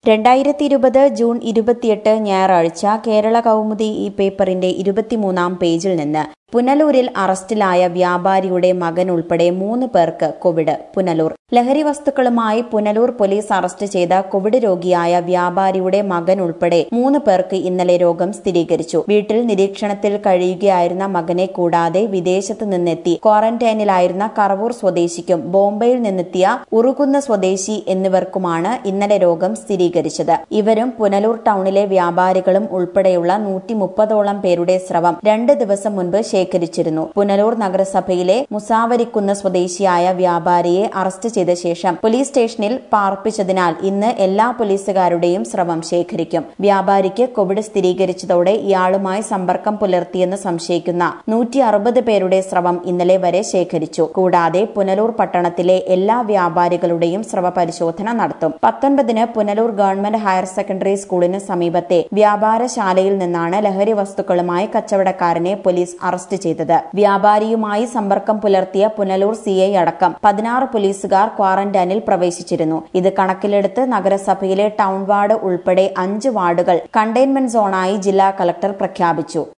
രണ്ടായിരത്തി ഇരുപത് ജൂൺ ഇരുപത്തിയെട്ട് ഞായറാഴ്ച കേരള കൗമുദി ഈ പേപ്പറിന്റെ ഇരുപത്തിമൂന്നാം പേജിൽ നിന്ന് പുനലൂരിൽ അറസ്റ്റിലായ വ്യാപാരിയുടെ മകൻ ഉൾപ്പെടെ മൂന്ന് പേർക്ക് കോവിഡ് പുനലൂർ ലഹരി വസ്തുക്കളുമായി പുനലൂർ പോലീസ് അറസ്റ്റ് ചെയ്ത കോവിഡ് രോഗിയായ വ്യാപാരിയുടെ മകൻ ഉൾപ്പെടെ മൂന്ന് പേർക്ക് ഇന്നലെ രോഗം സ്ഥിരീകരിച്ചു വീട്ടിൽ നിരീക്ഷണത്തിൽ കഴിയുകയായിരുന്ന മകനെ കൂടാതെ വിദേശത്ത് നിന്നെത്തി ക്വാറന്റൈനിലായിരുന്ന കറവൂർ സ്വദേശിക്കും ബോംബെയിൽ നിന്നെത്തിയ ഉറുകുന്ന സ്വദേശി എന്നിവർക്കുമാണ് ഇന്നലെ രോഗം സ്ഥിരീകരിച്ചത് ഇവരും പുനലൂർ ടൗണിലെ വ്യാപാരികളും ഉൾപ്പെടെയുള്ള നൂറ്റി മുപ്പതോളം പേരുടെ സ്രവം രണ്ട് ദിവസം മുൻപ് ശേഖരിച്ചിരുന്നു പുനലൂർ നഗരസഭയിലെ മുസാവരിക്കുന്ന് സ്വദേശിയായ വ്യാപാരിയെ അറസ്റ്റ് ചെയ്ത ശേഷം പോലീസ് സ്റ്റേഷനിൽ പാർപ്പിച്ചതിനാൽ ഇന്ന് എല്ലാ പോലീസുകാരുടെയും സ്രവം ശേഖരിക്കും വ്യാപാരിക്ക് കോവിഡ് സ്ഥിരീകരിച്ചതോടെ ഇയാളുമായി സമ്പർക്കം പുലർത്തിയെന്ന് സംശയിക്കുന്ന നൂറ്റി അറുപത് പേരുടെ സ്രവം ഇന്നലെ വരെ ശേഖരിച്ചു കൂടാതെ പുനലൂർ പട്ടണത്തിലെ എല്ലാ വ്യാപാരികളുടെയും സ്രവ പരിശോധന നടത്തും പത്തൊൻപതിന് പുനലൂർ ഗവൺമെന്റ് ഹയർ സെക്കൻഡറി സ്കൂളിന് സമീപത്തെ വ്യാപാരശാലയിൽ നിന്നാണ് ലഹരി വസ്തുക്കളുമായി കച്ചവടക്കാരനെ പോലീസ് അറസ്റ്റ് ചെയ്തത് വ്യാപാരിയുമായി സമ്പർക്കം പുലർത്തിയ പുനലൂർ സിഐ അടക്കം പതിനാറ് പോലീസുകാർ ക്വാറന്റൈനിൽ പ്രവേശിച്ചിരുന്നു ഇത് കണക്കിലെടുത്ത് നഗരസഭയിലെ ടൗൺ വാർഡ് ഉൾപ്പെടെ അഞ്ച് വാർഡുകൾ കണ്ടെയ്ൻമെന്റ് സോണായി ജില്ലാ കളക്ടർ പ്രഖ്യാപിച്ചു